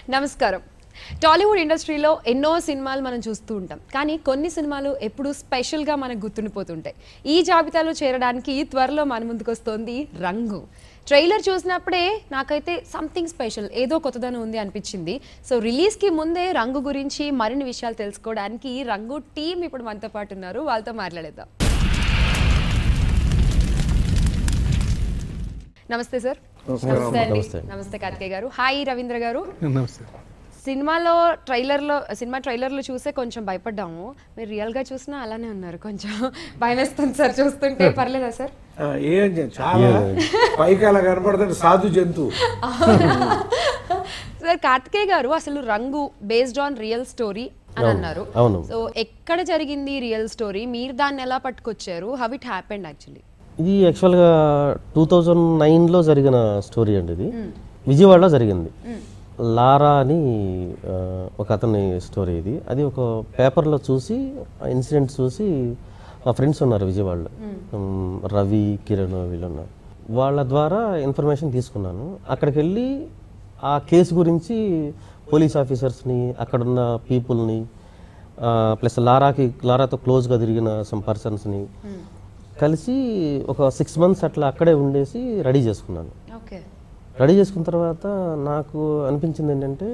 నమస్కారం టాలీవుడ్ ఇండస్ట్రీలో ఎన్నో సినిమాలు మనం చూస్తూ ఉంటాం కానీ కొన్ని సినిమాలు ఎప్పుడు స్పెషల్గా మనకు గుర్తుండిపోతుంటాయి ఈ జాబితాలో చేరడానికి త్వరలో మన ముందుకు వస్తోంది రంగు ట్రైలర్ చూసినప్పుడే నాకైతే సంథింగ్ స్పెషల్ ఏదో కొత్తదనం ఉంది అనిపించింది సో రిలీజ్కి ముందే రంగు గురించి మరిన్ని విషయాలు తెలుసుకోవడానికి రంగు టీం ఇప్పుడు మనతో పాటు ఉన్నారు వాళ్ళతో మాట్లాడేద్దాం నమస్తే సార్ నమస్తే అండి నమస్తే కార్తికేయ గారు హాయ్ రవీంద్ర గారు నమస్తే సినిమాలో ట్రైలర్లో సినిమా ట్రైలర్లో చూసే కొంచెం భయపడ్డాము మీరు రియల్గా చూసినా అలానే ఉన్నారు కొంచెం భయం వేస్తుంది సార్ చూస్తుంటే పర్లేదా సార్ ఆ, ఏం చే- చాలా పైకి అలా కనపడుతుంది సాధు జంతువు సార్ కార్తికేయ గారు అసలు రంగు బేస్డ్ ఆన్ రియల్ స్టోరీ అని అన్నారు అవును. సో ఎక్కడ జరిగింది రియల్ స్టోరీ మీరు దాన్ని ఎలా పట్టుకొచ్చారు హౌ ఇట్ హ్యాపెండ్ యాక్చువల్లీ ఇది యాక్చువల్గా టూ థౌజండ్ నైన్లో జరిగిన స్టోరీ అండి ఇది విజయవాడలో జరిగింది లారా అని ఆ, ఒక అతని స్టోరీ ఇది అది ఒక పేపర్లో చూసి ఆ ఇన్సిడెంట్ చూసి మా ఫ్రెండ్స్ ఉన్నారు విజయవాడలో ఉమ్, రవి కిరణ్ వీళ్ళు ఉన్నారు వాళ్ళ ద్వారా ఇన్ఫర్మేషన్ తీసుకున్నాను అక్కడికి వెళ్ళి ఆ కేసు గురించి పోలీస్ ఆఫీసర్స్ని అక్కడున్న పీపుల్ని ప్లస్ లారాకి లారాతో క్లోజ్గా తిరిగిన సమ్ పర్సన్స్ని కలిసి ఒక సిక్స్ మంత్స్ అట్లా అక్కడే ఉండేసి రెడీ చేసుకున్నాను ఓకే రెడీ చేసుకున్న తర్వాత నాకు అనిపించింది ఏంటంటే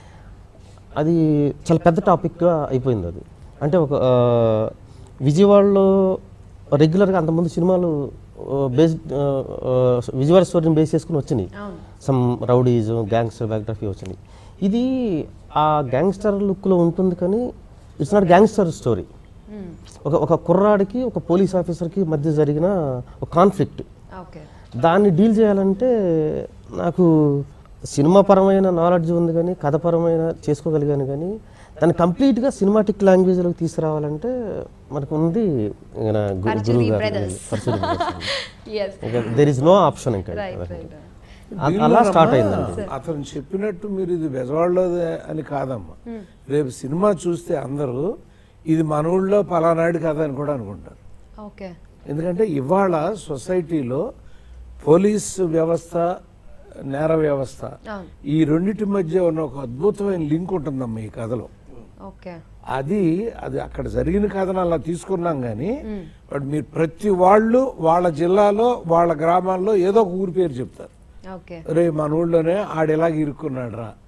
అది చాలా పెద్ద టాపిక్గా అయిపోయింది అది అంటే ఒక ఆ, విజయవాడలో రెగ్యులర్గా అంతకుముందు సినిమాలు బేస్ విజయవాడ స్టోరీని బేస్ చేసుకుని వచ్చినాయి అవును సమ్ రౌడీజం గ్యాంగ్స్టర్ బయోగ్రఫీ వచ్చినాయి ఇది ఆ గ్యాంగ్స్టర్ లుక్లో ఉంటుంది కానీ ఇట్స్ నాట్ గ్యాంగ్స్టర్ స్టోరీ ఒక ఒక కుర్రాడికి ఒక పోలీస్ ఆఫీసర్కి మధ్య జరిగిన ఒక కాన్ఫ్లిక్ట్ ఓకే దాన్ని డీల్ చేయాలంటే నాకు సినిమా పరమైన నాలెడ్జ్ ఉంది కానీ కథపరమైన చేసుకోగలిగాను కానీ దాన్ని కంప్లీట్గా సినిమాటిక్ లాంగ్వేజ్లోకి తీసుకురావాలంటే మనకు ఉంది ఈయన గు- పరచూరి గురువు గారు brothers. పరచూరి brothers. ఎస్ ఇంకా దెర్ ఇస్ నో ఆప్షన్ ఇంకా రైట్ రైట్ అ- అలా స్టార్ట్ అయిందండి అతను చెప్పినట్టు మీరు ఇది బెజవాడలోదే అని కాదమ్మా రేపు సినిమా చూస్తే అందరూ ఇది మన ఊళ్ళో పలానాడు కదా అని కూడా అనుకుంటారు ఓకే ఎందుకంటే ఇవాళ సొసైటీలో పోలీస్ వ్యవస్థ నేర వ్యవస్థ అవును ఈ రెండింటి మధ్య ఉన్న ఒక అద్భుతమైన లింక్ ఉంటుందమ్మా ఈ కథలో ఓకే అది అది అక్కడ జరిగిన కథను అలా తీసుకున్నాం కానీ బట్ మీరు ప్రతి వాళ్ళు వాళ్ళ జిల్లాలో వాళ్ళ గ్రామాల్లో ఏదో ఒక ఊరి పేరు చెప్తారు ఓకే రే మన ఊళ్ళోనే ఆడెలాగ ఇరుక్కున్నాడు రా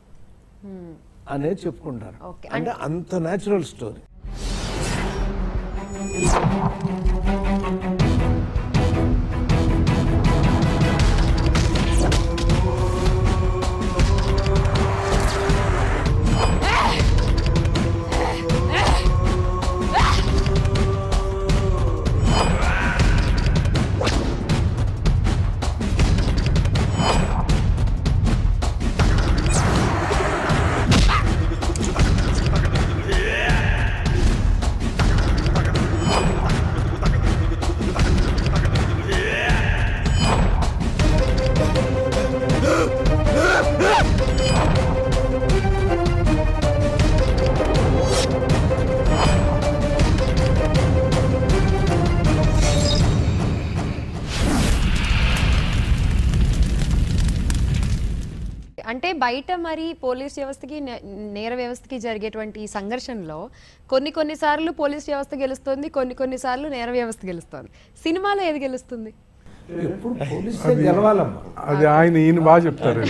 అనేది చెప్పుకుంటారు Okay. అంటే అంత న్యాచురల్ స్టోరీ అంటే బయట మరి పోలీస్ వ్యవస్థకి నే- నేర వ్యవస్థకి జరిగేటువంటి ఈ సంఘర్షణలో కొన్ని కొన్ని సార్లు పోలీస్ వ్యవస్థ గెలుస్తుంది కొన్ని కొన్ని సార్లు నేర వ్యవస్థ గెలుస్తుంది సినిమాలో ఏది గెలుస్తుంది ఎప్పుడు పోలీసే గెలవాలమ్మా అది ఆయన ఈయన బాగా చెప్తారు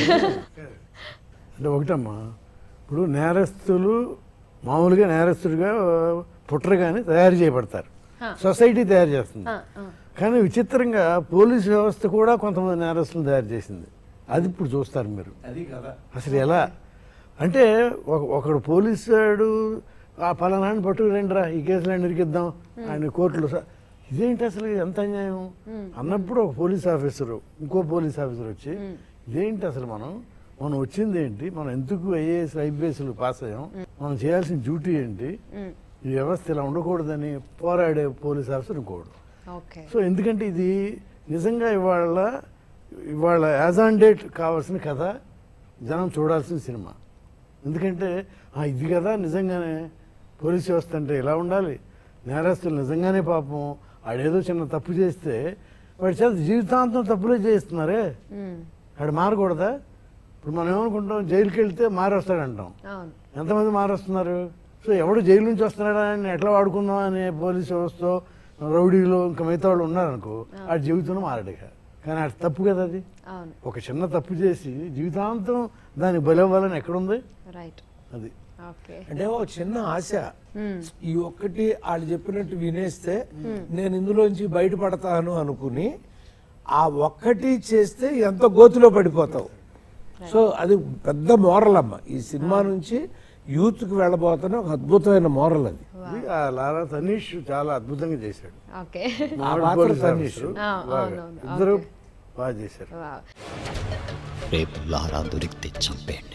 అంటే ఒకటమ్మా ఇప్పుడు నేరస్తులు మామూలుగా నేరస్తుడిగా పుట్టరు కానీ తయారు చేయబడతారు సొసైటీ తయారు చేస్తుంది ఆ, ఆ. కానీ విచిత్రంగా పోలీస్ వ్యవస్థ కూడా కొంతమంది నేరస్తులు తయారు చేసింది అది ఇప్పుడు చూస్తారు మీరు అది కదా అసలు ఎలా అంటే ఒక ఒకడు పోలీసాడు ఆ పలానాన్ని పట్టుకురండిరా ఈ కేసులు ఇరికిద్దాం ఆయన కోర్టులో స- ఇదేంటి అసలు ఎంత అన్యాయం అన్నప్పుడు ఒక పోలీస్ ఆఫీసరు ఇంకో పోలీస్ ఆఫీసర్ వచ్చి ఇదేంటి అసలు మనం మనం వచ్చింది ఏంటి మనం ఎందుకు ఐఏఎస్ ఐపీఎస్లు పాస్ అయ్యాం మనం చేయాల్సిన డ్యూటీ ఏంటి ఈ వ్యవస్థ ఇలా ఉండకూడదని పోరాడే పోలీస్ ఆఫీసర్ ఇంకోడు ఓకే సో ఎందుకంటే ఇది నిజంగా ఇవాళ ఇవాళ యాజ్ ఆన్ డేట్ కావాల్సిన కథ జనం చూడాల్సిన సినిమా ఎందుకంటే ఆ, ఇది కదా నిజంగానే పోలీస్ వ్యవస్థ అంటే ఇలా ఉండాలి నేరస్తులు నిజంగానే పాపం ఆడేదో చిన్న తప్పు చేస్తే వాడి చేత జీవితాంతం తప్పులే చేస్తున్నారే ఆడు మారకూడదా ఇప్పుడు ఇప్పుడు మనం ఏమనుకుంటాం జైలుకి వెళ్తే మారేస్తాడంటాం అవును ఎంతమంది మారేస్తున్నారు సో ఎవడు జైలు నుంచి వస్తున్నాడా అని ఎట్లా వాడుకుందాం అనే పోలీస్ వ్యవస్థ రౌడీలు ఇంకా మిగతా వాళ్ళు ఉన్నారనుకో ఆ జీవితంలో మారడు ఇక కానీ అది తప్పు కదా అది అవును ఒక చిన్న తప్పు చేసి జీవితాంతం దానికి బలవ్వాలని ఎక్కడుంది రైట్ అది ఓకే అంటే ఒక చిన్న ఆశ ఈ ఒక్కటి వాళ్ళు చెప్పినట్టు వినేస్తే నేను ఇందులోంచి బయటపడతాను అనుకుని ఆ ఒక్కటి చేస్తే ఎంత గోతిలో పడిపోతావు సో అది పెద్ద మోరల్ అమ్మ ఈ సినిమా నుంచి యూత్ కి వెళ్ళబోతున్న ఒక అద్భుతమైన మోరల్ అది ఇది ఆ లారా తనీష్ చాలా అద్భుతంగా చేశాడు ఓకే ఆ మావాడు పాత్ర పోలీస్ తనీష్. ఆఫీసరు. ఆ, బాగా. అవునవును, ఇద్దరు ఓకే. బాగా చేశారు వావ్. రేపు లారా దొరికితే చంపేయండి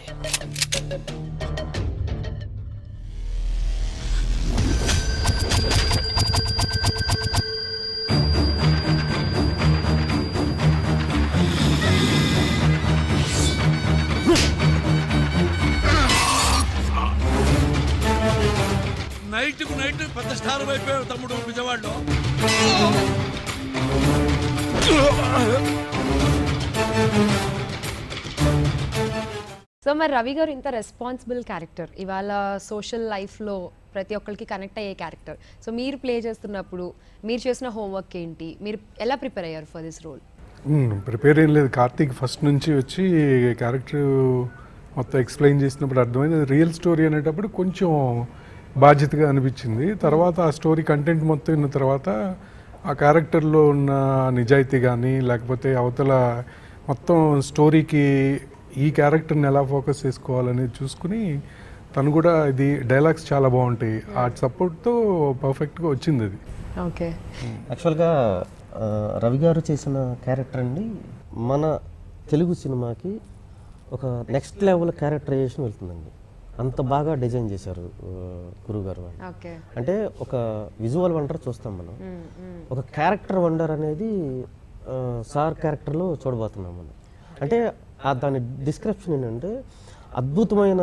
నైట్ కు నైట్ పెద్ద స్టార్ అయిపోయావు తమ్ముడు విజయవాడలో సో మరి రవి గారు ఇంత రెస్పాన్సిబుల్ క్యారెక్టర్ ఇవాళ సోషల్ లైఫ్లో ప్రతి ఒక్కరికి కనెక్ట్ అయ్యే క్యారెక్టర్ సో మీరు ప్లే చేస్తున్నప్పుడు మీరు చేసిన హోంవర్క్ ఏంటి మీరు ఎలా ప్రిపేర్ అయ్యారు ఫర్ దిస్ రోల్ ప్రిపేర్ ఏం లేదు కార్తీక్ ఫస్ట్ నుంచి వచ్చి క్యారెక్టర్ మొత్తం ఎక్స్ప్లెయిన్ చేసినప్పుడు అర్థమైంది రియల్ స్టోరీ అనేటప్పుడు కొంచెం బాధ్యతగా అనిపించింది తర్వాత ఆ స్టోరీ కంటెంట్ మొత్తం విన్న తర్వాత ఆ క్యారెక్టర్లో ఉన్న నిజాయితీ కానీ లేకపోతే అవతల మొత్తం స్టోరీకి ఈ క్యారెక్టర్ని ఎలా ఫోకస్ చేసుకోవాలనేది చూసుకుని తను కూడా ఇది డైలాగ్స్ చాలా బాగుంటాయి ఆ సపోర్ట్తో పర్ఫెక్ట్గా వచ్చింది అది ఓకే యాక్చువల్గా ఆ, రవి గారు చేసిన క్యారెక్టర్ అండి మన తెలుగు సినిమాకి ఒక నెక్స్ట్ లెవెల్ క్యారెక్టరైజేషన్ వెళ్తుందండి అంత బాగా డిజైన్ చేశారు ఆ, గురువు గారు వాళ్ళు ఓకే అంటే ఒక విజువల్ వండర్ చూస్తాం మనం ఒక క్యారెక్టర్ వండర్ అనేది ఆ, సార్ క్యారెక్టర్లో చూడబోతున్నాం మనం అంటే ఆ దాని డిస్క్రిప్షన్ ఏంటంటే అద్భుతమైన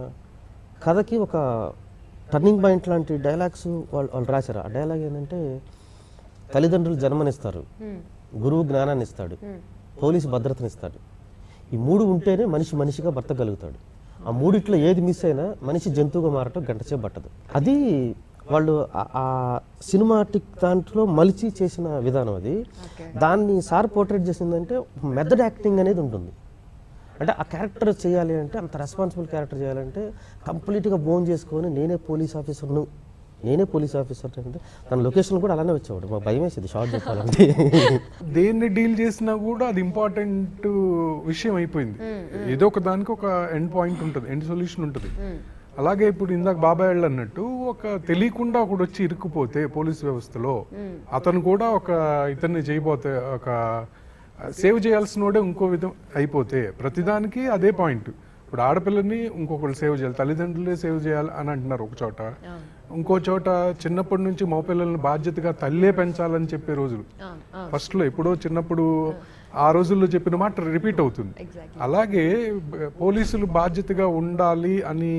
కథకి ఒక టర్నింగ్ పాయింట్ లాంటి డైలాగ్స్ వాళ్ళు వాళ్ళు రాశారు ఆ డైలాగ్ ఏంటంటే తల్లిదండ్రులు జన్మనిస్తారు గురువు జ్ఞానాన్ని ఇస్తాడు పోలీసు భద్రతనిస్తాడు ఈ మూడు ఉంటేనే మనిషి మనిషిగా బ్రతకగలుగుతాడు ఆ మూడిట్లో ఏది మిస్ అయినా మనిషి జంతువుగా మారటం గంటసేపు పట్టదు అది వాళ్ళు ఆ- ఆ సినిమాటిక్ దాంట్లో మలిచి చేసిన విధానం అది దాన్ని సార్ పోర్ట్రేట్ చేసిందంటే మెథడ్ యాక్టింగ్ అనేది ఉంటుంది అంటే ఆ క్యారెక్టర్ చేయాలి అంటే అంత రెస్పాన్సిబుల్ క్యారెక్టర్ చేయాలంటే కంప్లీట్గా బోన్ చేసుకొని నేనే పోలీస్ ఆఫీసర్ను నేనే పోలీస్ ఆఫీసర్ అంటే తన లొకేషన్ కూడా అలానే వచ్చేవాడు మాకు భయం వేసేది షార్ట్ చెప్పాలంటే దేన్ని డీల్ చేసినా కూడా అది ఇంపార్టెంట్ విషయం అయిపోయింది ఏదో ఒక దానికి ఒక ఎండ్ పాయింట్ ఉంటుంది ఎండ్ సొల్యూషన్ ఉంటుంది అలాగే ఇప్పుడు ఇందాక బాబాయ్ వాళ్ళు అన్నట్టు ఒక తెలియకుండా ఒకడు వచ్చి ఇరుక్కుపోతే పోలీస్ వ్యవస్థలో అతను కూడా ఒక ఇతన్ని చేయబోతే ఒక సేవ్ చేయాల్సినోడే ఇంకో విధం అయిపోతే ప్రతిదానికి అదే పాయింట్ ఇప్పుడు ఆడపిల్లని ఇంకొకరు సేవ్ చేయాలి తల్లిదండ్రులే సేవ్ చేయాలి అని అంటున్నారు ఒక చోట ఇంకో చోట చిన్నప్పటి నుంచి మగపిల్లల్ని బాధ్యతగా తల్లే పెంచాలని చెప్పే రోజులు ఫస్ట్ లో ఎప్పుడో చిన్నప్పుడు ఆ రోజుల్లో చెప్పిన మాట రిపీట్ అవుతుంది అలాగే బ- పోలీసులు బాధ్యతగా ఉండాలి అని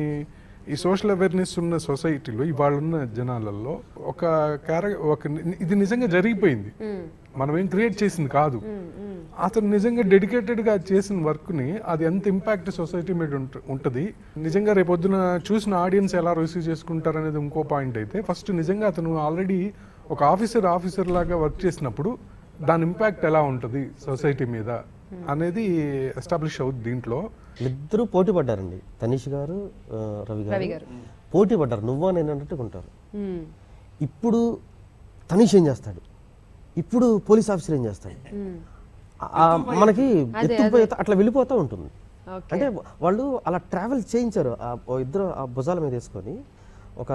ఈ సోషల్ అవేర్నెస్ ఉన్న సొసైటీలో ఇవాళ ఉన్న జనాలలో ఒక క్యార ఒక ని- ఇది నిజంగా జరిగిపోయింది మనం ఏం క్రియేట్ చేసింది కాదు అతను నిజంగా డెడికేటెడ్ గా చేసిన వర్క్ ని అది ఎంత ఇంపాక్ట్ సొసైటీ మీద ఉంట- ఉంటది నిజంగా రేపొద్దున చూసిన ఆడియన్స్ ఎలా రిసీవ్ చేసుకుంటారు అనేది ఇంకో పాయింట్ అయితే ఫస్ట్ నిజంగా అతను ఆల్రెడీ ఒక ఆఫీసర్ ఆఫీసర్ లాగా వర్క్ చేసినప్పుడు దాని ఇంపాక్ట్ ఎలా ఉంటుంది సొసైటీ మీద అనేది ఎస్టాబ్లిష్ అవుతుంది దీంట్లో ఇద్దరు పోటీ పడ్డారండి తనీష్ గారు ఆ, రవి రవి గారు గారు. పోటీ పడ్డారు నువ్వా నేను అన్నట్టుగా ఉంటారు ఇప్పుడు తనీష్ ఏం చేస్తాడు ఇప్పుడు పోలీస్ ఆఫీసర్ ఏం చేస్తాడు ఆ, మనకి ఎత్తుకుపోయి అట్లా వెళ్ళిపోతూ ఉంటుంది ఓకే అంటే వాళ్ళు అలా ట్రావెల్ చేయించారు ఆ ఓ ఇద్దరు ఆ భుజాల మీద వేసుకొని ఒక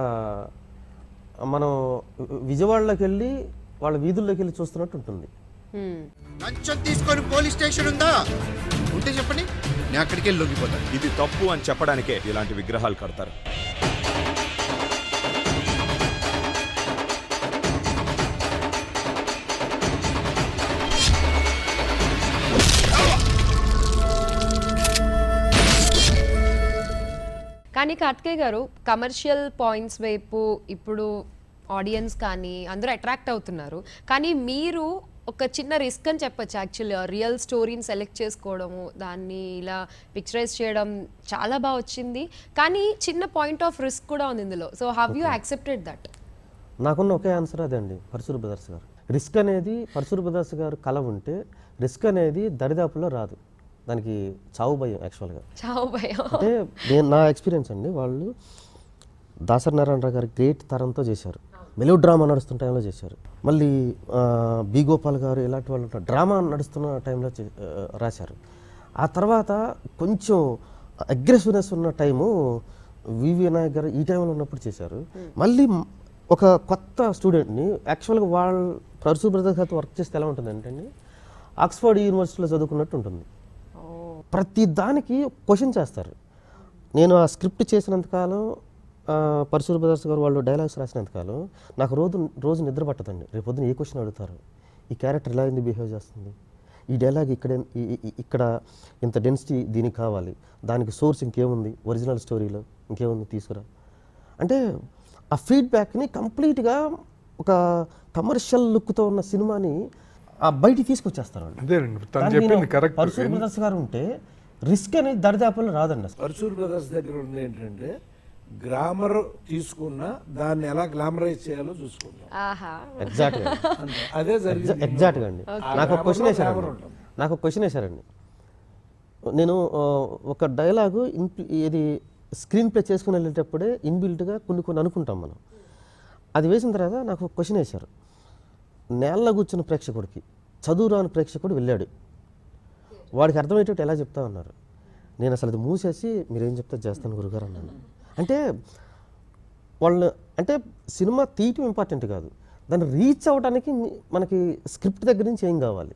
మనం విజయవాడలోకి వెళ్ళి వాళ్ళ వీధుల్లోకి వెళ్ళి చూస్తున్నట్టు ఉంటుంది లంచం తీసుకొని పోలీస్ స్టేషన్ ఉందా ఉంటే చెప్పండి నేను అక్కడికి వెళ్ళి లొంగిపోతాను ఇది తప్పు అని చెప్పడానికే ఇలాంటి విగ్రహాలు కడతారు కానీ కార్తికేయ గారు కమర్షియల్ పాయింట్స్ వైపు ఇప్పుడు ఆడియన్స్ కానీ అందరూ అట్రాక్ట్ అవుతున్నారు కానీ మీరు ఒక చిన్న రిస్క్ అని చెప్పొచ్చు యాక్చువల్లీ రియల్ స్టోరీని సెలెక్ట్ చేసుకోవడము దాన్ని ఇలా పిక్చరైజ్ చేయడం చాలా బాగా వచ్చింది కానీ చిన్న పాయింట్ ఆఫ్ రిస్క్ కూడా ఉంది ఇందులో so have you accepted that నాకున్న ఒకే ఆన్సర్ అదే అండి పరశురు బ్రదర్స్ గారు రిస్క్ అనేది పరశురు బ్రదర్స్ గారు కళ ఉంటే రిస్క్ అనేది దరిదాపుల్లో రాదు దానికి చావు భయం యాక్చువల్గా చావు భయం అంటే నేను నా ఎక్స్పీరియన్స్ అండి వాళ్ళు దాసరి నారాయణరావు గారు గ్రేట్ తరంతో చేశారు మెలో డ్రామా నడుస్తున్న టైంలో చేశారు మళ్ళీ ఆ, బి గోపాల్ గారు ఇలాంటి వాళ్ళు ఉంటారు డ్రామా నడుస్తున్న టైంలో చే- ఆ, రాశారు ఆ తర్వాత కొంచెం అగ్రెసివ్నెస్ ఉన్న టైము వివి వినాయక్ గారు ఈ టైంలో ఉన్నప్పుడు చేశారు మళ్ళీ మ్- ఒక కొత్త స్టూడెంట్ని యాక్చువల్గా వాళ్ళు పరశు బ్రదర్స్ గారితో వర్క్ చేస్తే ఎలా ఉంటుంది అంటే అండి ఆక్స్ఫర్డ్ యూనివర్సిటీలో చదువుకున్నట్టు ఉంటుంది ప్రతి దానికి క్వశ్చన్ చేస్తారు నేను ఆ స్క్రిప్ట్ చేసినంతకాలం పరశుర బ్రదర్స్ గారు వాళ్ళు డైలాగ్స్ రాసినంతకాలం నాకు రోజు రోజు నిద్ర పట్టదండి రేపు పొద్దున ఏ క్వశ్చన్ అడుగుతారు ఈ క్యారెక్టర్ ఎలా ఎందుకు బిహేవ్ చేస్తుంది ఈ డైలాగ్ ఇక్కడ ఈ- ఈ- ఇక్కడ ఇంత డెన్సిటీ దీనికి కావాలి దానికి సోర్స్ ఇంకేముంది ఒరిజినల్ స్టోరీలో ఇంకేముంది తీసుకురా అంటే ఆ ఫీడ్బ్యాక్ని కంప్లీట్గా ఒక కమర్షియల్ లుక్తో ఉన్న సినిమాని ఆ బయటికి తీసుకొచ్చేస్తారు వాళ్ళు అదేనండి తను కానీ చెప్పింది నేను కరెక్ట్ పరశుర బ్రదర్స్ గారు ఉంటే రిస్క్ అనేది దరిదాపుల్లో రాదండి అసలు పరశూర్ బ్రదర్స్ దగ్గర ఉంది ఏంటంటే గ్రామర్ తీసుకున్నా దాన్ని ఎలా గ్లామరైజ్ చేయాలో చూసుకున్నాం ఆహా ఎగ్జాక్ట్గా అంతే. అదే జరిగింది ఎగ్జాక్ట్గా అండి ఆ నాకు ఒక క్వశ్చన్ గ్రామర్లో వేశారండి గ్లామర్ ఉంటుంది. నాకు ఒక క్వశ్చన్ వేశారండి నేను ఆ, ఒక డైలాగు ఇన్ ఇది స్క్రీన్ ప్లే చేసుకుని వెళ్ళేటప్పుడే ఇన్బిల్ట్గా కొన్ని కొన్ని అనుకుంటాం మనం అది వేసిన తర్వాత నాకు ఒక క్వశ్చన్ వేశారు నేల కూర్చున్న ప్రేక్షకుడికి చదువు రాని ప్రేక్షకుడు వెళ్ళాడు వాడికి అర్థమయ్యేటట్టు ఎలా చెప్తా ఉన్నారు నేను అసలు అది మూసేసి మీరేం చెప్తే చేస్తాను గురుగారు అన్నాను అంటే వాళ్ళు అంటే సినిమా తీయటం ఇంపార్టెంట్ కాదు దాన్ని రీచ్ అవ్వడానికి మనకి స్క్రిప్ట్ దగ్గర నుంచి ఏం కావాలి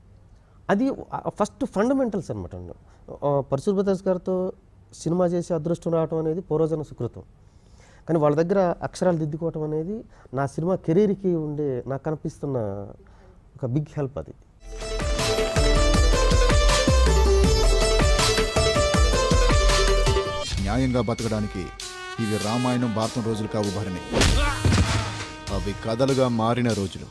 అది ఫస్ట్ ఫండమెంటల్స్ అనమాట పరశుర్ బ్రదర్స్ గారితో సినిమా చేసి అదృష్టం రావడం అనేది పూర్వజన సుకృతం కానీ వాళ్ళ దగ్గర అక్షరాలు దిద్దుకోవటం అనేది నా సినిమా కెరీర్కి ఉండే నాకు కనిపిస్తున్న ఒక బిగ్ హెల్ప్ అది న్యాయంగా బతకడానికి ఇవి రామాయణం భారతం రోజులు కావు భరణి అవి కథలుగా మారిన రోజులు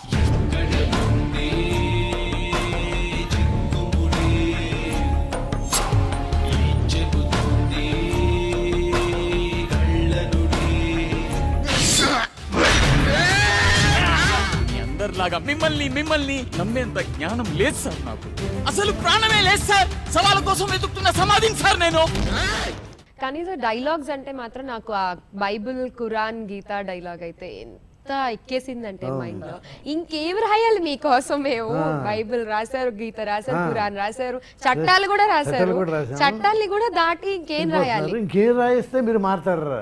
మీ అందరిలాగా మిమ్మల్ని మిమ్మల్ని నమ్మేంత జ్ఞానం లేదు సార్ నాకు అసలు ప్రాణమే లేదు సార్ సవాల కోసం వెతుకుతున్న సమాధిని సార్ నేను కానీ సార్ డైలాగ్స్ అంటే మాత్రం నాకు ఆ బైబిల్ ఖురాన్ గీత డైలాగ్ అయితే ఎంత ఎక్కేసిందంటే మైండ్ లో ఇంకేం రాయాలి మీకోసం మేము బైబిల్ రాశారు గీత రాశారు ఖురాన్ రాశారు చట్టాలు కూడా రాశారు చట్టాలు కూడా రాశాము. చట్టాల్ని కూడా దాటి ఇంకేం రాయాలి ఇంకేం రాయిస్తే మీరు మారుతారా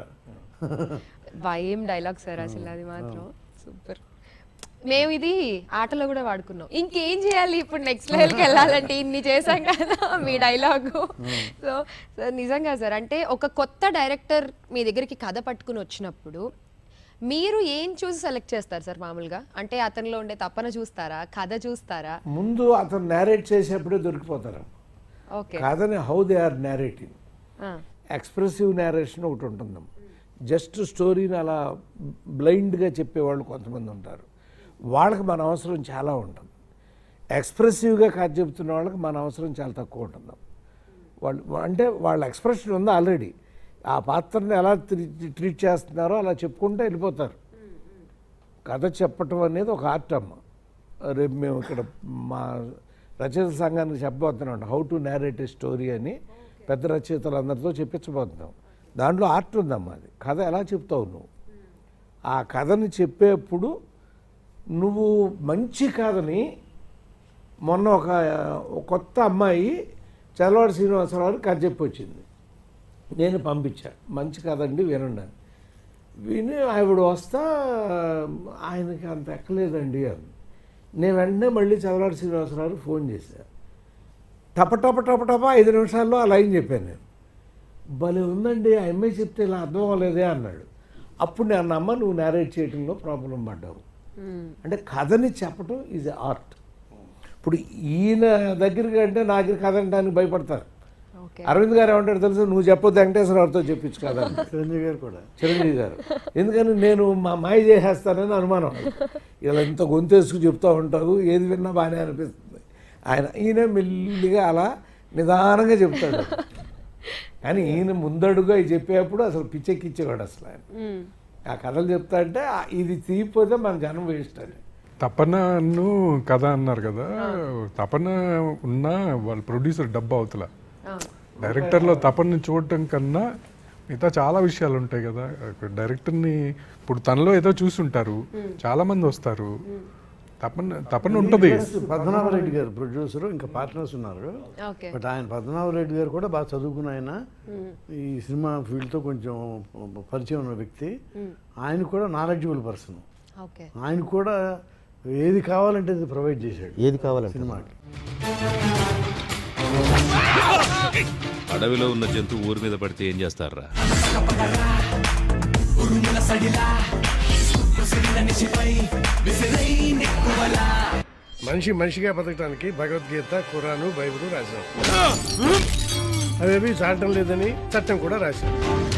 భయం డైలాగ్ సార్ అసలు అది మాత్రం సూపర్ మేము ఇది ఆటలో కూడా వాడుకున్నాం ఇంకేం చేయాలి ఇప్పుడు నెక్స్ట్ లెవెల్కి వెళ్ళాలంటే ఇన్ని చేశాం కదా మీ డైలాగు సో సార్ నిజంగా సార్ అంటే ఒక కొత్త డైరెక్టర్ మీ దగ్గరికి కథ పట్టుకుని వచ్చినప్పుడు మీరు ఏం చూసి సెలెక్ట్ చేస్తారు సార్ మామూలుగా అంటే అతనిలో ఉండే తపన చూస్తారా కథ చూస్తారా ముందు అతను నేరేట్ చేసేప్పుడే దొరికిపోతారు ఓకే కాదని how they are narrating expressive narration ఒకటి ఉంటుందమ్మ జస్ట్ స్టోరీని అలా బ్లైండ్గా చెప్పేవాళ్ళు కొంతమంది ఉంటారు వాళ్ళకి మన అవసరం చాలా ఉంటుంది ఎక్స్ప్రెసివ్గా కథ చెప్తున్న వాళ్ళకి మన అవసరం చాలా తక్కువ ఉంటుంది వాళ్ళు అంటే వాళ్ళ ఎక్స్ప్రెషన్ ఉంది ఆల్రెడీ ఆ పాత్రని ఎలా ట్రీట్ చేస్తున్నారో అలా చెప్పుకుంటూ వెళ్ళిపోతారు కథ చెప్పటం అనేది ఒక ఆర్ట్ అమ్మ రేపు మేము ఇక్కడ మా రచయిత సంఘానికి చెప్పబోతున్నాం how to narrate a story అని పెద్ద రచయితలందరితో చెప్పించబోతున్నాం దాంట్లో ఆర్ట్ ఉందమ్మా అది కథ ఎలా చెప్తావు నువ్వు ఆ కథని చెప్పేప్పుడు నువ్వు మంచి కథని మొన్న ఒక ఒక కొత్త అమ్మాయి చదవాడి శ్రీనివాసరావు కథ చెప్పి వచ్చింది నేను పంపించా మంచి కదండి వినండి అని విని ఆవిడ వస్తా ఆయనకి అంత ఎక్కలేదండి అని నేను వెంటనే మళ్ళీ చదవాడి శ్రీనివాసరావు ఫోన్ చేశా టప టప టప టప ఐదు నిమిషాల్లో ఆ లైన్ చెప్పాను నేను భలే ఉందండి ఆ అమ్మాయి చెప్తే ఇలా అర్థం అవ్వలేదే అన్నాడు అప్పుడు నేను అమ్మ నువ్వు నేరేట్ చేయడంలో ప్రాబ్లం పడ్డావు అంటే కథని చెప్పటం ఈజ్ ఆర్ట్ ఇప్పుడు ఈయన దగ్గరికి అంటే నాకు కథ అనడానికి భయపడతారు ఓకే అరవింద్ గారు ఏమంటారు తెలుసు నువ్వు చెప్పొద్దు వెంకటేశ్వరరావుతో చెప్పించు కదా చిరంజీవి గారు కూడా చిరంజీవి గారు ఎందుకని నేను మా మాయ చేసేస్తానని అనుమానం ఇలా ఇంత గొంతేసుకు చెప్తూ ఉంటారు ఏది విన్నా బాగానే అనిపిస్తుంది ఆయన ఈయన మెల్లిగా అలా నిదానంగా చెప్తాడు కానీ ఈయన ముందడుగా ఇది చెప్పేటప్పుడు అసలు పిచ్చెక్కిచ్చేవాడు అసలు ఆయన ఆ కథలు చెప్తా అంటే ఆ- ఇది తీయకపోతే మన జనం వేస్ట్ అని తపనను కథ అన్నారు కదా తపన ఉన్న వాళ్ళ ప్రొడ్యూసర్ డబ్బా అవతల డైరెక్టర్లో తపన్ని చూడటం కన్నా మిగతా చాలా విషయాలు ఉంటాయి కదా డైరెక్టర్ని ఇప్పుడు తనలో ఏదో చూసుంటారు చాలా మంది వస్తారు తపన తపన ఉంటుంది పద్మనాభరెడ్డి గారు ప్రొడ్యూసర్ ఇంకా పార్ట్నర్స్ ఉన్నారు ఓకే బట్ ఆయన పద్మనాభరెడ్డి గారు కూడా బాగా చదువుకున్న ఆయన ఈ సినిమా ఫీల్డ్తో కొంచెం పరిచయం ఉన్న వ్యక్తి ఆయన కూడా నాలెడ్జబుల్ పర్సన్ ఓకే ఆయన కూడా ఏది కావాలంటే అది ప్రొవైడ్ చేశాడు ఏది కావాలంటే సినిమాకి అడవిలో ఉన్న జంతువు ఊరి మీద పడితే ఏం చేస్తారా మనిషి మనిషిగా బతకడానికి భగవద్గీత ఖురాను బైబిల్ రాశారు అవేవి చాటం లేదని చట్టం కూడా రాశారు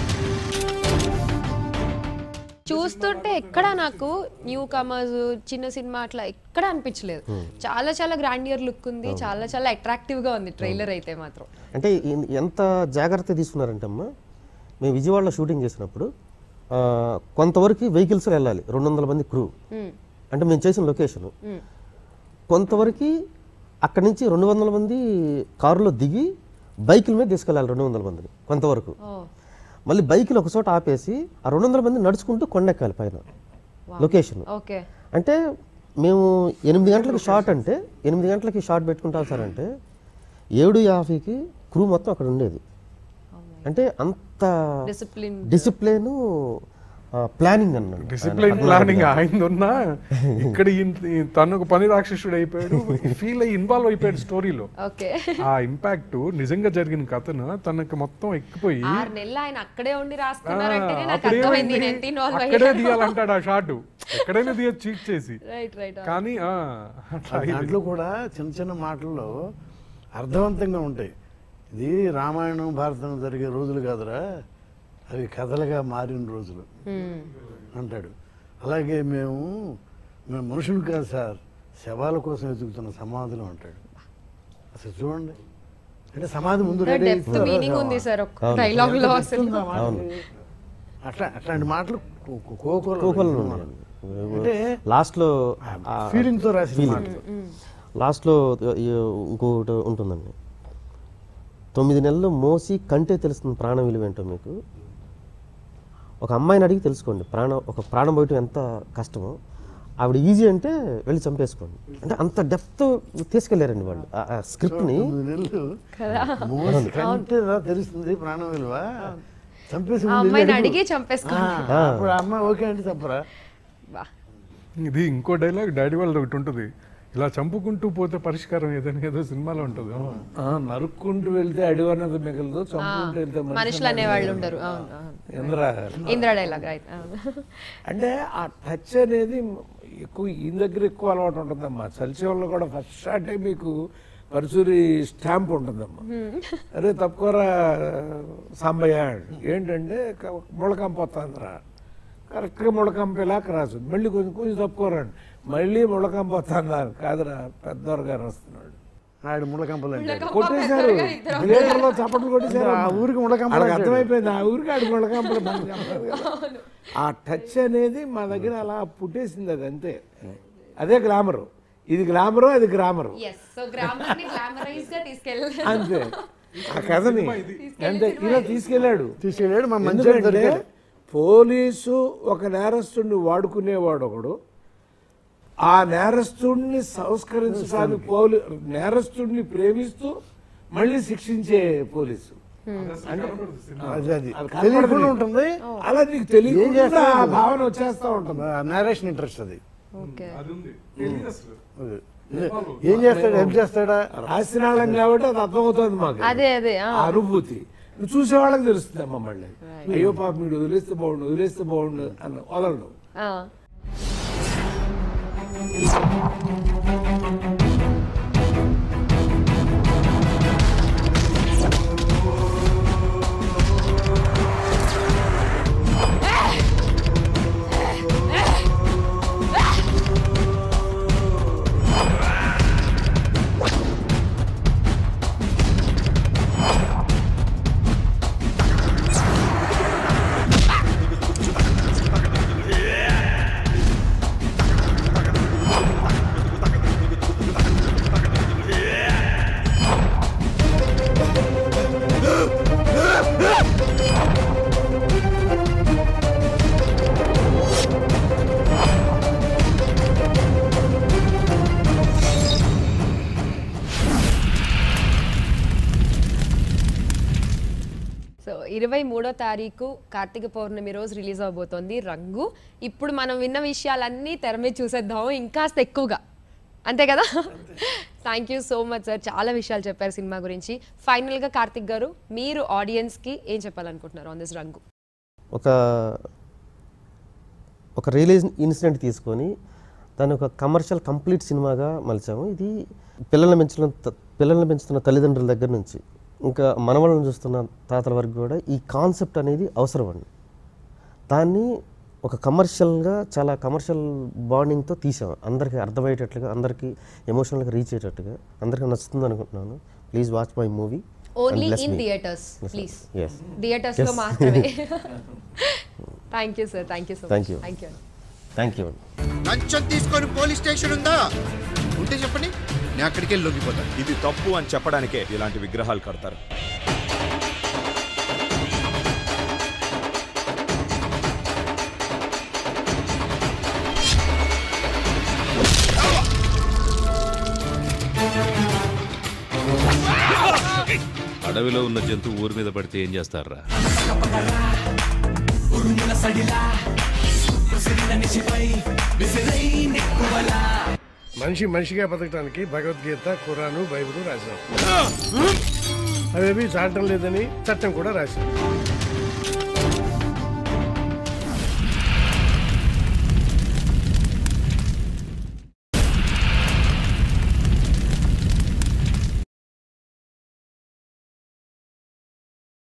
చూస్తుంటే ఎక్కడ నాకు న్యూ కమర్స్ చిన్న సినిమా అట్లా ఎక్కడ అనిపించలేదు చాలా చాలా గ్రాండియర్ లుక్ ఉంది చాలా చాలా అట్రాక్టివ్ గా ఉంది ట్రైలర్ అయితే మాత్రం అంటే ఇన్- ఎంత జాగ్రత్త తీసుకున్నారంటే అమ్మా మేము విజయవాడలో షూటింగ్ చేసినప్పుడు ఆ, కొంతవరకు వెహికల్స్లో వెళ్ళాలి రెండు వందల మంది క్రూ మ్మ్. అంటే మేము చేసిన లొకేషను మ్మ్. కొంతవరకు అక్కడి నుంచి రెండు వందల మంది కారులో దిగి బైకుల మీద తీసుకెళ్ళాలి రెండు వందల మందిని కొంతవరకు ఓ మళ్ళీ బైకులు ఒక చోట ఆపేసి ఆ రెండు వందల మంది నడుచుకుంటూ కొండెక్కాలి పైన లొకేషన్ ఓకే అంటే మేము ఎనిమిది గంటలకి షార్ట్ అంటే ఎనిమిది గంటలకి షార్ట్ పెట్టుకుంటాం సార్ అంటే ఏడు యాభైకి క్రూ మొత్తం అక్కడ ఉండేది అంటే అంత డిసిప్లిన్ డిసిప్లిన్ ప్లానింగ్ అన్నాడు డిసిప్లైన్ ప్లానింగ్ ఆయన ఉన్నా ఇక్కడ ఈయన- ఈ తను ఒక పని రాక్షసుడు అయిపోయాడు ఫీల్ అయ్యి ఇన్వాల్వ్ అయిపోయాడు స్టోరీలో ఓకే ఆ ఇంపాక్ట్ నిజంగా జరిగిన కథను తనకు మొత్తం ఎక్కిపోయి ఆరు నెలలు ఆయన అక్కడే ఉండి ఆ, రాసుకున్నారంటేనే నాకు అప్పుడు అర్థమైంది ఏమైంది? నేను ఎంత ఇన్వాల్వ్ అక్కడే అయ్యాను తీయాలంటాడు ఆ షాట్ ఎక్కడైనా తీయ చీట్ చేసి రైట్ రైట్ కానీ ఆ, అట్లా అయింది. దాంట్లో కూడా చిన్న చిన్న మాటల్లో అర్థవంతంగా ఉంటాయి ఇది రామాయణం భారతం జరిగే రోజులు కాదురా అవి కథలుగా మారిన రోజులు అంటాడు అలాగే మేము మేము మనుషులు కాదు సార్ శవాల కోసం వెతుకుతున్న సమాధులు అంటాడు అసలు చూడండి అంటే సమాధి ముందు రెడీ డెప్త్ అయిపోతారా మీనింగ్ శవం? ఉంది సార్ ఒక అవును. డైలాగ్ లో ఎంత అసలు చెప్తుందా మాటలు? అట్లా అట్లాంటి మాటలు కో- కో- కోకోలు కోకోలు ఉన్నాయి. ఉన్నాయండి. అంటే లాస్ట్లో feeling తో రాసిన మాటలు. లాస్ట్లో ఇంకొకటి ఉంటుందండి తొమ్మిది నెలలు మోసి కంటే తెలుస్తుంది ప్రాణం విలువ ఏంటో మీకు ఒక అమ్మాయిని అడిగి తెలుసుకోండి ప్రాణం ఒక ప్రాణం పోయటం ఎంత కష్టమో ఆవిడ ఈజీ అంటే వెళ్ళి చంపేసుకోండి అంటే అంత డెప్త్ తీసుకెళ్లారండి వాళ్ళు ఆ స్క్రిప్ట్ని తొమ్మిది నెలలు కదా మోసి కంటే రా తెలుస్తుంది ప్రాణం విలువ చంపేసి ఆ ముందు అమ్మాయిని వెళ్ళి అడిగి అడుగు. చంపేసుకోండి. ఆ, అప్పుడు ఆ అమ్మాయి ఓకే అంటే తప్పరా బా. ఇది ఇంకో డైలాగ్ డాడీ వాళ్ళది ఒకటి ఉంటుంది ఇలా చంపుకుంటూ పోతే పరిష్కారం ఏదైనా ఏదో సినిమాలో ఉంటుంది ఆ, నరుక్కుంటూ వెళ్తే అడివన్నది మిగలదు చంపుకుంటూ వెళ్తే మనిషి మనుషులు అనేవాళ్ళు ఉండరు అవును అవును ఇంద్రా ఇంద్రా డైలాగ్ రైట్ అంటే ఆ టచ్ అనేది ఎక్కువ ఈయన దగ్గర ఎక్కువ అలవాటు ఉంటుందమ్మా చలిచేవాళ్ళు కూడా ఫస్ట్ షాటే మీకు పరుసూరి స్టాంప్ ఉంటుందమ్మా అరే తప్పుకోరా సాంబయ్య ఏంటంటే క- ముళ్ళకంప వస్తుందిరా కరెక్ట్గా ముళ్ళకంపేలా క్రాస్ మళ్ళీ కొంచెం కొంచెం తప్పుకోరండి మళ్ళీ ముళ్ళకంప వస్తుందా కాదురా పెద్దవారు గారు వస్తున్నాడు ఆడు ముళ్ళకంపలు అంటే కొట్టేశారు థియేటర్లో చప్పట్లు కొట్టేశారు ఆ ఊరికి ముళ్ళకంపలు వాళ్ళకి అంటాడు. అర్థమైపోయింది ఆ ఊరికి ఆడి ముళ్ళకంపలు మనకి చెప్పలేదు కదా. ఆ టచ్ అనేది మా దగ్గర అలా పుట్టేసింది అది అంతే అదే గ్లామరు ఇది గ్లామరు అది గ్రామరు ఎస్ సో గ్రామర్ ని గ్లామరైజ్ గా తీసుకెళ్ళాలి అంతే ఆ కథని అంటే ఇలా తీసుకెళ్ళాడు తీసుకెళ్ళాడు మా మంచి ఎందుకంటే పోలీసు ఒక నేరస్తుడిని వాడుకునేవాడు ఒకడు ఆ నేరస్తుడిని సంస్కరించడానికి పోలీ నేరస్తుడిని ప్రేమిస్తూ మళ్ళీ శిక్షించే పోలీసు అంటే అది అది అది తెలియకుండా కనపడదు. ఉంటుంది అలా నీకు ఏం తెలియకుండా చేస్తావు? ఆ భావన వచ్చేస్తా ఉంటుంది నేరేషన్ ఇంట్రెస్ట్ అది ఓకే అది. ఏం చేస్తాడు హెల్ప్ చేస్తాడా రాసిన వాళ్ళం కాబట్టి అది అర్థమవుతుంది మాకు అదే అదే ఆ. ఆ అనుభూతి నువ్వు చూసే వాళ్ళకి తెలుస్తుంది అమ్మ మళ్ళీ అయ్యో పాప మీరు వదిలేస్తే బాగుండు వదిలేస్తే బాగుండు అన్న వదలడు ఆ. సో ఇరవై మూడో తారీఖు కార్తీక పౌర్ణమి రోజు రిలీజ్ అవబోతోంది రంగు ఇప్పుడు మనం విన్న విషయాలన్నీ తెర మీద చూసేద్దాం ఇంకాస్త ఎక్కువగా అంతే కదా thank you so much sir చాలా విషయాలు చెప్పారు సినిమా గురించి ఫైనల్గా కార్తిక్ గారు మీరు ఆడియన్స్కి ఏం చెప్పాలనుకుంటున్నారు ఆన్ దిస్ రంగు ఒక ఒక రిలీజ్ ఇన్సిడెంట్ తీసుకొని దాన్ని ఒక కమర్షియల్ కంప్లీట్ సినిమాగా మలిచాము ఇది పిల్లల్ని పెంచిన త- పిల్లల్ని పెంచుతున్న తల్లిదండ్రుల దగ్గర నుంచి ఇంకా మనవళ్ళని చూస్తున్న తాతల వరకు కూడా ఈ కాన్సెప్ట్ అనేది అవసరం అండి దాన్ని ఒక కమర్షియల్గా చాలా కమర్షియల్ బాండింగ్తో తీసాం అందరికీ అర్థమయ్యేటట్లుగా అందరికీ ఎమోషనల్గా రీచ్ అయ్యేటట్టుగా అందరికీ నచ్చుతుంది అనుకుంటున్నాను please watch my movie only in theatres please yes థియేటర్స్లో Yes. మాత్రమే thank you sir thank you so Thank much you. Thank you thank you లంచం తీసుకొని పోలీస్ స్టేషన్ ఉందా ఉంటే చెప్పండి నేను అక్కడికి వెళ్ళి లొంగిపోతాను ఇది తప్పు అని చెప్పడానికే ఇలాంటి విగ్రహాలు కడతారు అడవిలో ఉన్న జంతువు ఊరి మీద పడితే ఏం చేస్తారా మనిషి మనిషిగా బతకడానికి భగవద్గీత ఖురాను బైబిల్ రాశాం అవేవి చాటం లేదని చట్టం కూడా రాశాం